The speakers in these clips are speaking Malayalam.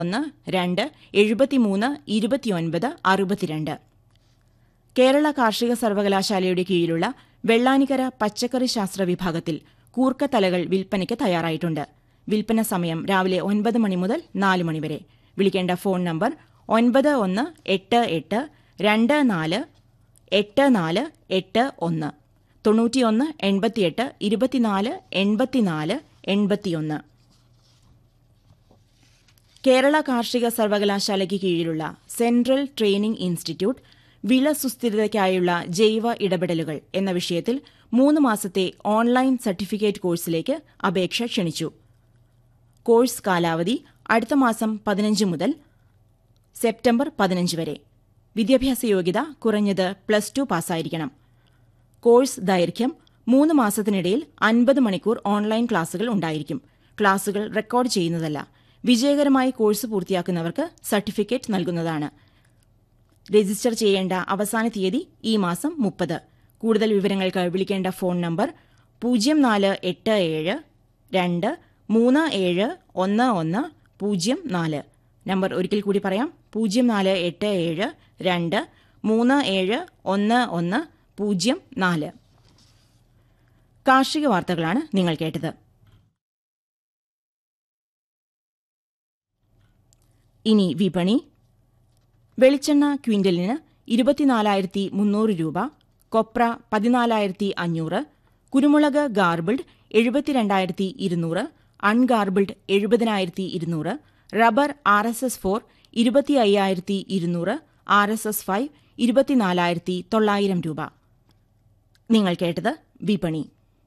ഒന്ന് രണ്ട് എഴുപത്തിമൂന്ന് ഇരുപത്തിയൊൻപത് അറുപത്തിരണ്ട് കേരള കാർഷിക സർവകലാശാലയുടെ കീഴിലുള്ള വെള്ളാനിക്കര പച്ചക്കറി ശാസ്ത്ര വിഭാഗത്തിൽ കൂർക്കത്തലകൾ വിൽപ്പനയ്ക്ക് തയ്യാറായിട്ടുണ്ട് വിൽപ്പന സമയം രാവിലെ ഒൻപത് മണി മുതൽ നാല് മണി വരെ വിളിക്കേണ്ട ഫോൺ നമ്പർ ഒൻപത് ഒന്ന് എട്ട് എട്ട് രണ്ട് നാല് എട്ട് നാല് എട്ട് ഒന്ന് തൊണ്ണൂറ്റിയൊന്ന് എൺപത്തിയെട്ട് ഇരുപത്തിനാല് എൺപത്തിനാല് എൺപത്തിയൊന്ന് കേരള കാർഷിക സർവകലാശാലയ്ക്ക് കീഴിലുള്ള സെൻട്രൽ ട്രെയിനിംഗ് ഇൻസ്റ്റിറ്റ്യൂട്ട് വിള സുസ്ഥിരതയ്ക്കായുള്ള ജൈവ ഇടപെടലുകൾ എന്ന വിഷയത്തിൽ മൂന്ന് മാസത്തെ ഓൺലൈൻ സർട്ടിഫിക്കറ്റ് കോഴ്സിലേക്ക് അപേക്ഷ ക്ഷണിച്ചു കോഴ്സ് കാലാവധി അടുത്ത മാസം പതിനഞ്ച് മുതൽ സെപ്റ്റംബർ പതിനഞ്ച് വരെ വിദ്യാഭ്യാസ യോഗ്യത കുറഞ്ഞത് പ്ലസ് ടു പാസ്സായിരിക്കണം കോഴ്സ് ദൈർഘ്യം മൂന്ന് മാസത്തിനിടയിൽ അൻപത് മണിക്കൂർ ഓൺലൈൻ ക്ലാസുകൾ ഉണ്ടായിരിക്കും ക്ലാസുകൾ റെക്കോർഡ് ചെയ്യുന്നതല്ല വിജയകരമായി കോഴ്സ് പൂർത്തിയാക്കുന്നവർക്ക് സർട്ടിഫിക്കറ്റ് നൽകുന്നതാണ് രജിസ്റ്റർ ചെയ്യേണ്ട അവസാന തീയതി ഈ മാസം മുപ്പത് കൂടുതൽ വിവരങ്ങൾക്ക് വിളിക്കേണ്ട ഫോൺ നമ്പർ പൂജ്യം നാല് എട്ട് ഏഴ് രണ്ട് മൂന്ന് ഏഴ് ഒന്ന് ഒന്ന് പൂജ്യം നാല് നമ്പർ ഒരിക്കൽ കൂടി പറയാം പൂജ്യം നാല് എട്ട് ഏഴ് രണ്ട് മൂന്ന് ഏഴ് ഒന്ന് ഒന്ന് പൂജ്യം നാല് കാർഷിക വാർത്തകളാണ് നിങ്ങൾ കേട്ടത് ഇനി വിപണി വെളിച്ചെണ്ണ ക്വിന്റലിന് ഇരുപത്തിനാലായിരത്തി മുന്നൂറ് രൂപ കൊപ്ര പതിനാലായിരത്തി അഞ്ഞൂറ് കുരുമുളക് ഗാർബിൾഡ് എഴുപത്തിരണ്ടായിരത്തി ഇരുന്നൂറ് അൺഗാർബിൾഡ് എഴുപതിനായിരത്തി ഇരുന്നൂറ് rubber R S S four ഇരുപത്തി അയ്യായിരത്തി ഇരുന്നൂറ് ആർ എസ് എസ് ഫൈവ് ഇരുപത്തിനാലായിരത്തി തൊള്ളായിരം രൂപ നിങ്ങൾ കേട്ടത് വിപണി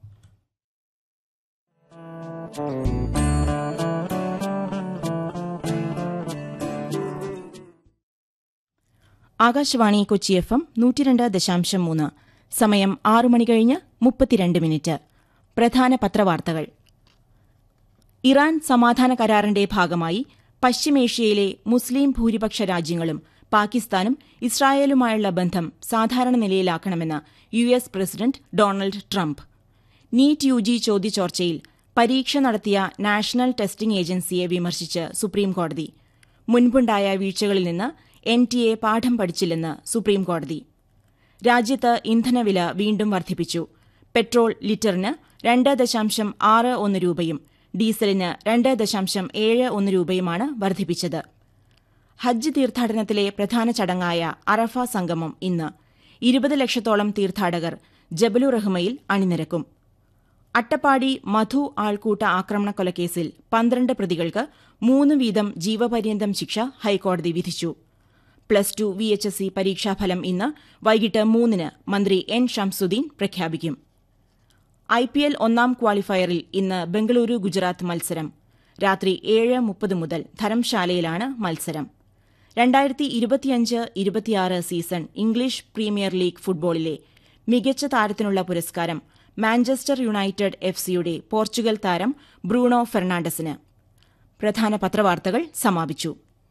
ആകാശവാണി കൊച്ചി എഫ് എം നൂറ്റിരണ്ട് ദശാംശം മൂന്ന് സമയം ആറു മണി കഴിഞ്ഞ് മുപ്പത്തിരണ്ട് മിനിറ്റ് പ്രധാന പത്രവാർത്തകൾ ഇറാൻ സമാധാന കരാറിന്റെ ഭാഗമായി പശ്ചിമേഷ്യയിലെ മുസ്ലിം ഭൂരിപക്ഷ രാജ്യങ്ങളും പാകിസ്ഥാനും ഇസ്രായേലുമായുള്ള ബന്ധം സാധാരണ നിലയിലാക്കണമെന്ന് U S president Donald Trump NEET U G ചോദ്യചോർച്ചയിൽ പരീക്ഷ നടത്തിയ നാഷണൽ ടെസ്റ്റിംഗ് ഏജൻസിയെ വിമർശിച്ച് സുപ്രീംകോടതി മുൻപുണ്ടായ വീഴ്ചകളിൽ നിന്ന് എൻ ടി എ പാഠം പഠിച്ചില്ലെന്ന് സുപ്രീംകോടതി രാജ്യത്ത് ഇന്ധനവില വീണ്ടും വർദ്ധിപ്പിച്ചു പെട്രോൾ ലിറ്ററിന് രണ്ട് ദശാംശം ആറ് ഒന്ന് രൂപയും ഡീസലിന് രണ്ട് ദശാംശം ഏഴ് ഒന്ന് രൂപയുമാണ് വർദ്ധിപ്പിച്ചത് ഹജ്ജ് തീർത്ഥാടനത്തിലെ പ്രധാന ചടങ്ങായ അറഫ സംഗമം ഇന്ന് ഇരുപത് ലക്ഷത്തോളം തീർത്ഥാടകർ ജബലു റഹ്മയിൽ അണിനിരക്കും അട്ടപ്പാടി മധു ആൾക്കൂട്ട ആക്രമണക്കൊലക്കേസിൽ പന്ത്രണ്ട് പ്രതികൾക്ക് മൂന്ന് വീതം ജീവപര്യന്തം ശിക്ഷ ഹൈക്കോടതി വിധിച്ചു plus two V H S C പരീക്ഷാഫലം ഇന്ന് വൈകിട്ട് മൂന്നിന് മന്ത്രി എൻ ഷംസുദ്ദീൻ പ്രഖ്യാപിക്കും ഐ പി എൽ ഒന്നാം ക്വാളിഫയറിൽ ഇന്ന് ബംഗളൂരു ഗുജറാത്ത് മത്സരം രാത്രി ഏഴ് മുപ്പത് മുതൽ ധരംശാലയിലാണ് മത്സരം രണ്ടായിരത്തി ഇരുപത്തിയഞ്ച് ഇരുപത്തിയാറ് സീസൺ ഇംഗ്ലീഷ് പ്രീമിയർ ലീഗ് ഫുട്ബോളിലെ മികച്ച താരത്തിനുള്ള പുരസ്കാരം മാഞ്ചസ്റ്റർ യുണൈറ്റഡ് എഫ് സിയുടെ പോർച്ചുഗൽ താരം ബ്രൂണോ ഫെർണാണ്ടസിന് പ്രധാന പത്രവാർത്തകൾ സമാപിച്ചു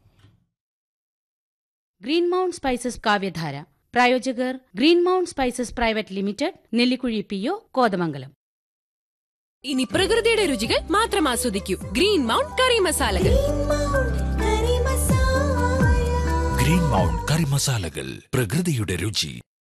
ഗ്രീൻ മൗണ്ട് സ്പൈസസ് കാവ്യധാര പ്രായോജകർ green mount spices private limited Nellikkuzhi P O Kothamangalam ഇനി പ്രകൃതിയുടെ രുചികൾ മാത്രം ആസ്വദിക്കൂ ഗ്രീൻ മൗണ്ട് കറി മസാലകൾ ഗ്രീൻ മൗണ്ട് കറി മസാലകൾ പ്രകൃതിയുടെ രുചി